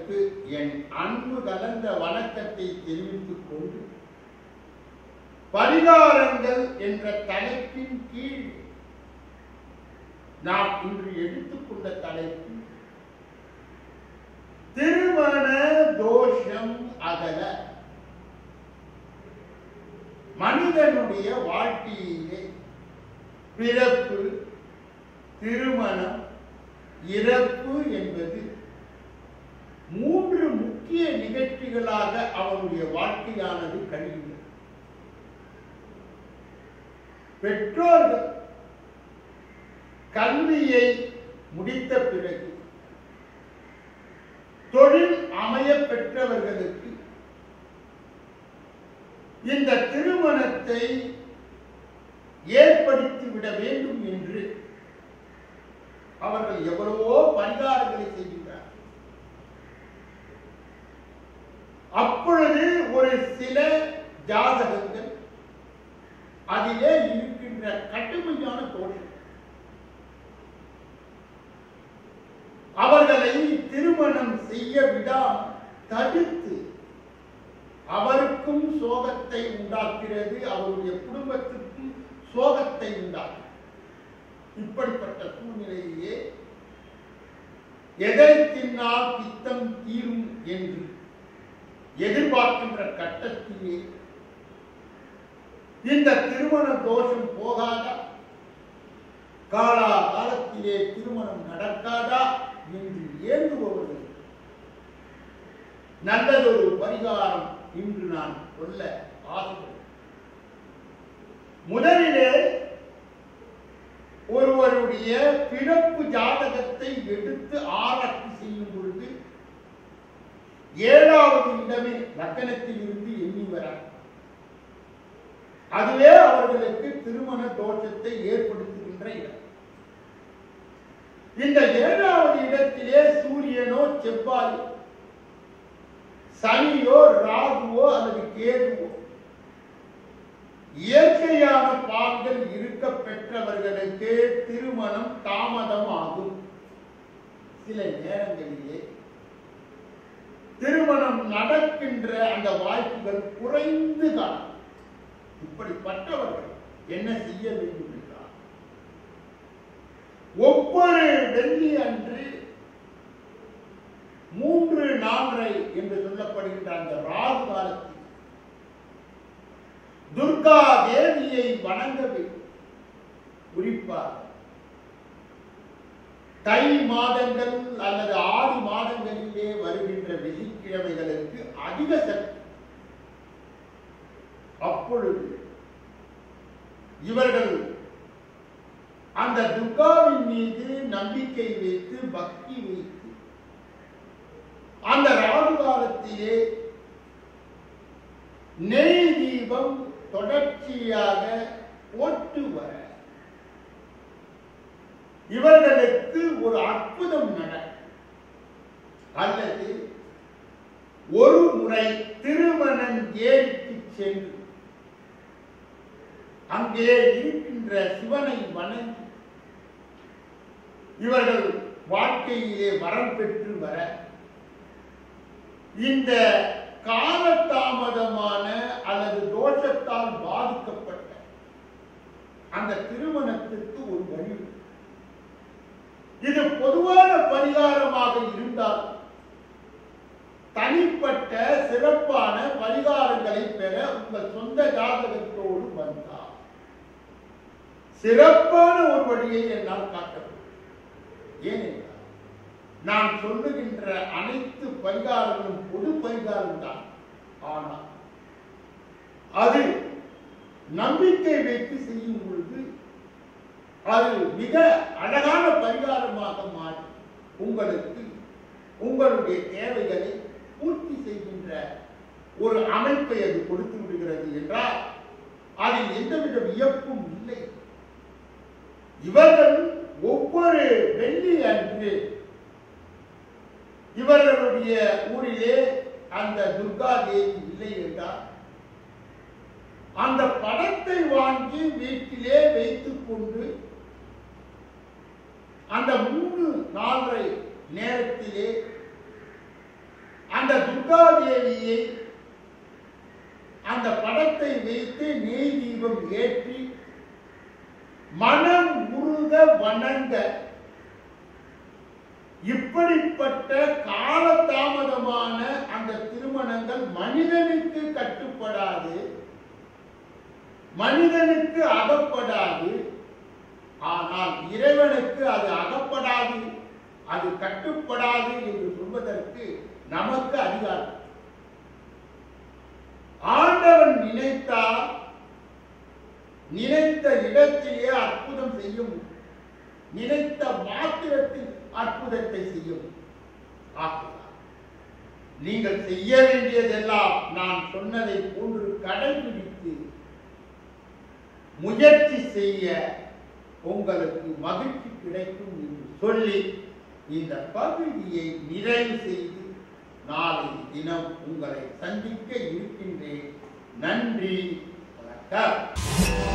அவர்களுக்கு என் அன்பு கலந்த வணக்கத்தை தெரிவித்துக் கொண்டு பரிகாரங்கள் என்ற தலைப்பின் கீழ் நாம் இன்று எடுத்துக்கொண்ட தலைப்பு திருமண தோஷம் அகல மனிதனுடைய வாழ்க்கையிலே பிறப்பு திருமணம் இறப்பு என்பது மூன்று முக்கிய நிகழ்ச்சிகளாக அவனுடைய வாழ்க்கையானது கழிகிறது பெற்றோர்கள் கல்வியை முடித்த பிறகு தொழில் அமைய பெற்றவர்களுக்கு இந்த திருமணத்தை ஏற்படுத்திவிட வேண்டும் என்று அவர்கள் எவ்வளவோ பரிகாரங்களை செய்கின்றார் அப்பொழுது ஒரு சில ஜாதகங்கள் அதிலே இருக்கின்ற கடுமையான தோஷம் அவர்களை திருமணம் செய்ய விடாமல் தடுத்து அவருக்கும் சோகத்தை உண்டாக்கிறது அவருடைய குடும்பத்திற்கும் சோகத்தை உண்டாக்கும் இப்படிப்பட்ட சூழ்நிலையிலே எதை தின்னால் பித்தம் தீரும் என்று எதிர்பார்க்கின்ற கட்டத்திலே இந்த திருமண தோஷம் போகாதா காலா காலத்திலே திருமணம் நடக்காதா என்று ஏங்குபவர்கள் நல்லதொரு பரிகாரம் இன்று நான் சொல்ல ஆசைப்படுகிறேன் முதலிலே ஒருவருடைய பிறப்பு ஜாதகத்தை எடுத்து ஆராய்ச்சி செய்யும் பொழுது ஏழாவது இடமே லக்கணத்தில் இருந்து எண்ணி வர அதுவே அவர்களுக்கு திருமண தோஷத்தை ஏற்படுத்துகின்ற இடம் இந்த ஏழாவது இடத்திலே சூரியனோ செவ்வாயோ சனியோ ராகுவோ அல்லது கேதுவோ இயற்கையான பால்கள் இருக்க பெற்றவர்களுக்கு திருமணம் தாமதம் ஆகும் சில நேரங்களிலே திருமணம் நடக்கின்ற அந்த வாய்ப்புகள் குறைந்து காணும் இப்படிப்பட்டவர்கள் என்ன செய்ய வேண்டும் என்றால் ஒவ்வொரு வெள்ளி அன்று மூன்று நான்கரை என்று சொல்லப்படுகின்ற அந்த ராகு காலத்தில் துர்கா தேவியை வணங்க வேண்டும் குறிப்பாக தை மாதங்கள் அல்லது ஆடி மாதங்களிலே வருகின்ற வெள்ளிக்கிழமைகளுக்கு அதிக சக்தி அப்பொழுது இவர்கள் அந்த துர்காவின் மீது நம்பிக்கை வைத்து பக்தி வைத்து அந்த ராகு காலத்திலே நெய் தீபம் தொடர்ச்சியாக போட்டு வர இவர்களுக்கு ஒரு அற்புதம் நடக்கும் அல்லது ஒரு முறை திருமணம் ஏறிக்கு சென்று அங்கே இருக்கின்ற சிவனை வணங்கி இவர்கள் வாழ்க்கையிலே வரம் பெற்று வர இந்த காலதாமதமான அல்லது தோஷத்தால் பாதிக்கப்பட்ட அந்த திருமணத்திற்கு ஒரு வழி உண்டு. இது பொதுவான பரிகாரமாக இருந்தால் தனிப்பட்ட சிறப்பான பரிகாரங்களை பெற உங்கள் சொந்த ஜாதகத்தோடு வந்தார் சிறப்பான ஒரு வழியை என்னால் காட்ட முடியும் ஏனென்றால் நான் சொல்லுகின்ற அனைத்து பரிகாரங்களும் பொது பரிகாரம் தான் ஆனால் அது நம்பிக்கை வைத்து செய்யும் பொழுது அது மிக அழகான பரிகாரமாக மாறி உங்களுக்கு உங்களுடைய தேவைகளை பூர்த்தி செய்கின்ற ஒரு அமைப்பை அது கொடுத்து விடுகிறது என்றால் அதில் எந்தவித வியப்பும் இல்லை இவர்கள் ஒவ்வொரு வெள்ளி அன்று இவர்களுடைய ஊரிலே அந்த துர்கா தேவி இல்லை என்றால் அந்த படத்தை வாங்கி வீட்டிலே வைத்துக் கொண்டு அந்த மூணு நாலரை நேரத்திலே அந்த துர்கா தேவியை அந்த படத்தை வைத்து நெய் தீபம் ஏற்றி மனம் உருக வணங்க இப்படிப்பட்ட காலதாமதமான அந்த திருமணங்கள் மனிதனுக்கு கட்டுப்படாது மனிதனுக்கு அகப்படாது ஆனால் இறைவனுக்கு அது அகப்படாது அது கட்டுப்படாது என்று சொல்வதற்கு நமக்கு அதிகாரம் ஆண்டவன் நினைத்தால் நினைத்த இடத்திலே அற்புதம் செய்யும் நினைத்த மாத்திரத்தில் அற்புதத்தை செய்யும் ஆக்குகிறார் நீங்கள் செய்ய வேண்டியதெல்லாம் நான் சொன்னதை போன்று கடைபிடித்து முயற்சி செய்ய உங்களுக்கு மகிழ்ச்சி கிடைக்கும் என்று சொல்லி இந்த பகுதியை நிறைவு செய்து நாளை தினம் உங்களை சந்திக்க இருக்கின்றேன் நன்றி வணக்கம்